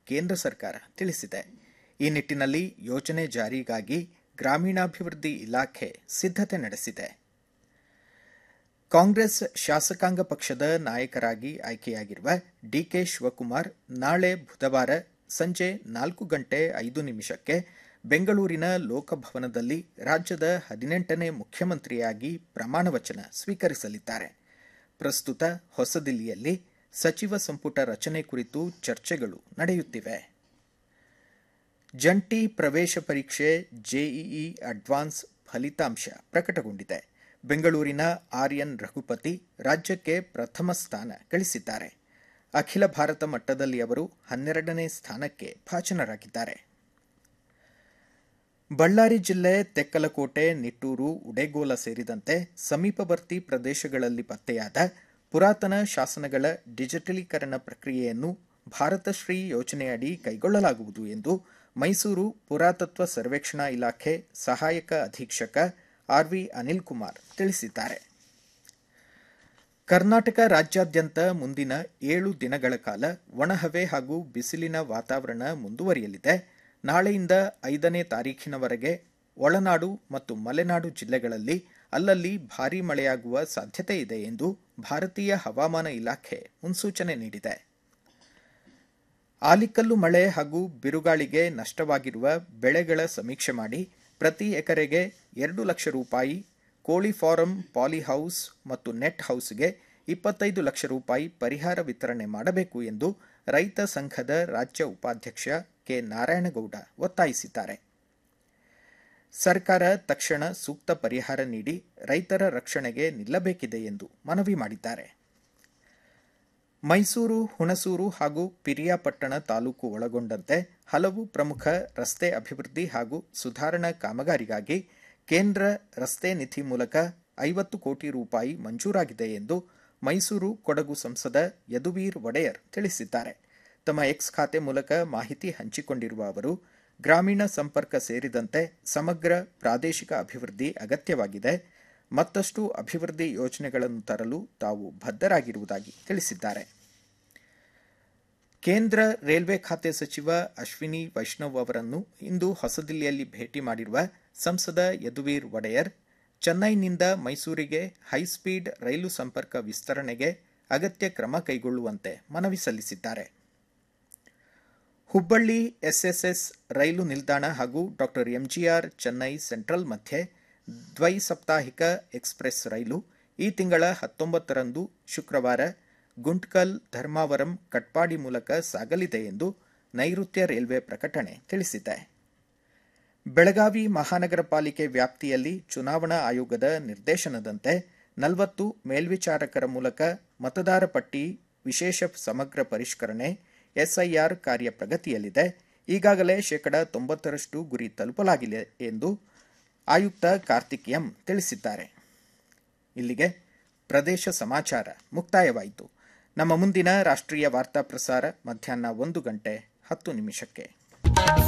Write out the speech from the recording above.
ಕೇಂದ್ರ ಸರ್ಕಾರ ತಿಳಿಸಿದೆ ಈ ನಿಟ್ಟಿನಲ್ಲಿ ಯೋಜನೆ ಜಾರಿಗಾಗಿ ಗ್ರಾಮೀಣಾಭಿವೃದ್ಧಿ ಇಲಾಖೆ ಸಿದ್ಧತೆ ನಡೆಸಿದೆ ಕಾಂಗ್ರೆಸ್ ಶಾಸಕಾಂಗ ಪಕ್ಷದ ನಾಯಕರಾಗಿ ಆಯ್ಕೆಯಾಗಿರುವ ಡಿಕೆ ಶಿವಕುಮಾರ್ ನಾಳೆ ಬುಧವಾರ ಸಂಜೆ ನಾಲ್ಕು ಗಂಟೆ ಐದು ನಿಮಿಷಕ್ಕೆ ಬೆಂಗಳೂರಿನ ಲೋಕಭವನದಲ್ಲಿ ರಾಜ್ಯದ ಹದಿನೆಂಟನೇ ಮುಖ್ಯಮಂತ್ರಿಯಾಗಿ ಪ್ರಮಾಣವಚನ ಸ್ವೀಕರಿಸಲಿದ್ದಾರೆ ಪ್ರಸ್ತುತ ಹೊಸದಿಲ್ಲಿಯಲ್ಲಿ ಸಚಿವ ಸಂಪುಟ ರಚನೆ ಕುರಿತು ಚರ್ಚೆಗಳು ನಡೆಯುತ್ತಿವೆ ಜಂಟಿ ಪ್ರವೇಶ ಪರೀಕ್ಷೆ ಜೆಇಇ ಅಡ್ವಾನ್ಸ್ ಫಲಿತಾಂಶ ಪ್ರಕಟಗೊಂಡಿದೆ ಬೆಂಗಳೂರಿನ ಆರ್ಯನ್ ರಘುಪತಿ ರಾಜ್ಯಕ್ಕೆ ಪ್ರಥಮ ಸ್ಥಾನ ಗಳಿಸಿದ್ದಾರೆ ಅಖಿಲ ಭಾರತ ಮಟ್ಟದಲ್ಲಿ ಅವರು ಹನ್ನೆರಡನೇ ಸ್ಥಾನಕ್ಕೆ ಭಾಜನರಾಗಿದ್ದಾರೆ ಬಳ್ಳಾರಿ ಜಿಲ್ಲೆ ತೆಕ್ಕಲಕೋಟೆ ನಿಟ್ಟೂರು ಉಡೇಗೋಲ ಸೇರಿದಂತೆ ಸಮೀಪವರ್ತಿ ಪ್ರದೇಶಗಳಲ್ಲಿ ಪತ್ತೆಯಾದ ಪುರಾತನ ಶಾಸನಗಳ ಡಿಜಿಟಲೀಕರಣ ಪ್ರಕ್ರಿಯೆಯನ್ನು ಭಾರತಶ್ರೀ ಯೋಜನೆಯಡಿ ಕೈಗೊಳ್ಳಲಾಗುವುದು ಎಂದು ಮೈಸೂರು ಪುರಾತತ್ವ ಸರ್ವೇಕ್ಷಣಾ ಇಲಾಖೆ ಸಹಾಯಕ ಅಧೀಕ್ಷಕ ಆರ್ವಿ ಅನಿಲ್ ಕುಮಾರ್ ತಿಳಿಸಿದ್ದಾರೆ ಕರ್ನಾಟಕ ರಾಜ್ಯಾದ್ಯಂತ ಮುಂದಿನ ಏಳು ದಿನಗಳ ಕಾಲ ಒಣಹವೆ ಹಾಗೂ ಬಿಸಿಲಿನ ವಾತಾವರಣ ಮುಂದುವರಿಯಲಿದೆ ನಾಳೆಯಿಂದ ಐದನೇ ತಾರೀಖಿನವರೆಗೆ ಒಳನಾಡು ಮತ್ತು ಮಲೆನಾಡು ಜಿಲ್ಲೆಗಳಲ್ಲಿ ಅಲ್ಲಲ್ಲಿ ಭಾರೀ ಮಳೆಯಾಗುವ ಸಾಧ್ಯತೆ ಇದೆ ಎಂದು ಭಾರತೀಯ ಹವಾಮಾನ ಇಲಾಖೆ ಮುನ್ಸೂಚನೆ ನೀಡಿದೆ ಆಲಿಕಲ್ಲು ಮಳೆ ಹಾಗೂ ಬಿರುಗಾಳಿಗೆ ನಷ್ಟವಾಗಿರುವ ಬೆಳೆಗಳ ಸಮೀಕ್ಷೆ ಮಾಡಿ ಪ್ರತಿ ಎಕರೆಗೆ ಎರಡು ಲಕ್ಷ ರೂಪಾಯಿ ಕೋಳಿ ಫಾರಂ ಪಾಲಿಹೌಸ್ ಮತ್ತು ನೆಟ್ ಹೌಸ್ಗೆ ಇಪ್ಪತ್ತೈದು ಲಕ್ಷ ರೂಪಾಯಿ ಪರಿಹಾರ ವಿತರಣೆ ಮಾಡಬೇಕು ಎಂದು ರೈತ ಸಂಘದ ರಾಜ್ಯ ಉಪಾಧ್ಯಕ್ಷ ಕೆ ನಾರಾಯಣಗೌಡ ಒತ್ತಾಯಿಸಿದ್ದಾರೆ ಸರ್ಕಾರ ತಕ್ಷಣ ಸೂಕ್ತ ಪರಿಹಾರ ನೀಡಿ ರೈತರ ರಕ್ಷಣೆಗೆ ನಿಲ್ಲಬೇಕಿದೆ ಎಂದು ಮನವಿ ಮಾಡಿದ್ದಾರೆ ಮೈಸೂರು ಹುಣಸೂರು ಹಾಗೂ ಪಿರಿಯಾಪಟ್ಟಣ ತಾಲೂಕು ಒಳಗೊಂಡಂತೆ ಹಲವು ಪ್ರಮುಖ ರಸ್ತೆ ಅಭಿವೃದ್ಧಿ ಹಾಗೂ ಸುಧಾರಣಾ ಕಾಮಗಾರಿಗಾಗಿ ಕೇಂದ್ರ ರಸ್ತೆ ನಿಧಿ ಮೂಲಕ ಐವತ್ತು ಕೋಟಿ ರೂಪಾಯಿ ಮಂಜೂರಾಗಿದೆ ಎಂದು ಮೈಸೂರು ಕೊಡಗು ಸಂಸದ ಯದುವೀರ್ ಒಡೆಯರ್ ತಿಳಿಸಿದ್ದಾರೆ ತಮ್ಮ ಎಕ್ಸ್ ಖಾತೆ ಮೂಲಕ ಮಾಹಿತಿ ಹಂಚಿಕೊಂಡಿರುವ ಅವರು ಗ್ರಾಮೀಣ ಸಂಪರ್ಕ ಸೇರಿದಂತೆ ಸಮಗ್ರ ಪ್ರಾದೇಶಿಕ ಅಭಿವೃದ್ಧಿ ಅಗತ್ಯವಾಗಿದೆ ಮತ್ತಷ್ಟು ಅಭಿವೃದ್ಧಿ ಯೋಜನೆಗಳನ್ನು ತರಲು ತಾವು ಬದ್ಧರಾಗಿರುವುದಾಗಿ ತಿಳಿಸಿದ್ದಾರೆ ಕೇಂದ್ರ ರೈಲ್ವೆ ಖಾತೆ ಸಚಿವ ಅಶ್ವಿನಿ ವೈಷ್ಣವ್ ಅವರನ್ನು ಇಂದು ಹೊಸದಿಲ್ಲಿಯಲ್ಲಿ ಭೇಟಿ ಮಾಡಿರುವ ಸಂಸದ ಯದುವೀರ್ ಒಡೆಯರ್ ಚೆನ್ನೈನಿಂದ ಮೈಸೂರಿಗೆ ಹೈಸ್ಪೀಡ್ ರೈಲು ಸಂಪರ್ಕ ವಿಸ್ತರಣೆಗೆ ಅಗತ್ಯ ಕ್ರಮ ಕೈಗೊಳ್ಳುವಂತೆ ಮನವಿ ಸಲ್ಲಿಸಿದ್ದಾರೆ ಹುಬ್ಬಳ್ಳಿ ಎಸ್ಎಸ್ಎಸ್ ರೈಲು ನಿಲ್ದಾಣ ಹಾಗೂ ಡಾ ಎಂಜಿಆರ್ ಚೆನ್ನೈ ಸೆಂಟ್ರಲ್ ಮಧ್ಯೆ ದ್ವೈ ಸಾಪ್ತಾಹಿಕ ಎಕ್ಸ್ಪ್ರೆಸ್ ರೈಲು ಈ ತಿಂಗಳ ಹತ್ತೊಂಬತ್ತರಂದು ಶುಕ್ರವಾರ ಗುಂಟ್ಕಲ್ ಧರ್ಮಾವರಂ ಕಟ್ಪಾಡಿ ಮೂಲಕ ಸಾಗಲಿದೆ ಎಂದು ನೈಋತ್ಯ ರೈಲ್ವೆ ಪ್ರಕಟಣೆ ತಿಳಿಸಿದೆ ಬೆಳಗಾವಿ ಮಹಾನಗರ ಪಾಲಿಕೆ ವ್ಯಾಪ್ತಿಯಲ್ಲಿ ಚುನಾವಣಾ ಆಯೋಗದ ನಿರ್ದೇಶನದಂತೆ ನಲವತ್ತು ಮೇಲ್ವಿಚಾರಕರ ಮೂಲಕ ಮತದಾರ ಪಟ್ಟಿ ವಿಶೇಷ ಸಮಗ್ರ ಪರಿಷ್ಕರಣೆ ಎಸ್ಐಆರ್ ಕಾರ್ಯ ಪ್ರಗತಿಯಲ್ಲಿದೆ ಈಗಾಗಲೇ ಶೇಕಡ ತೊಂಬತ್ತರಷ್ಟು ಗುರಿ ತಲುಪಲಾಗಿದೆ ಎಂದು ಆಯುಕ್ತ ಕಾರ್ತಿಕ್ ಎಂ ತಿಳಿಸಿದ್ದಾರೆ ಇಲ್ಲಿಗೆ ಪ್ರದೇಶ ಸಮಾಚಾರ ಮುಕ್ತಾಯವಾಯಿತು ನಮ್ಮ ಮುಂದಿನ ರಾಷ್ಟ್ರೀಯ ವಾರ್ತಾ ಪ್ರಸಾರ ಮಧ್ಯಾಹ್ನ ಒಂದು ಗಂಟೆ ಹತ್ತು ನಿಮಿಷಕ್ಕೆ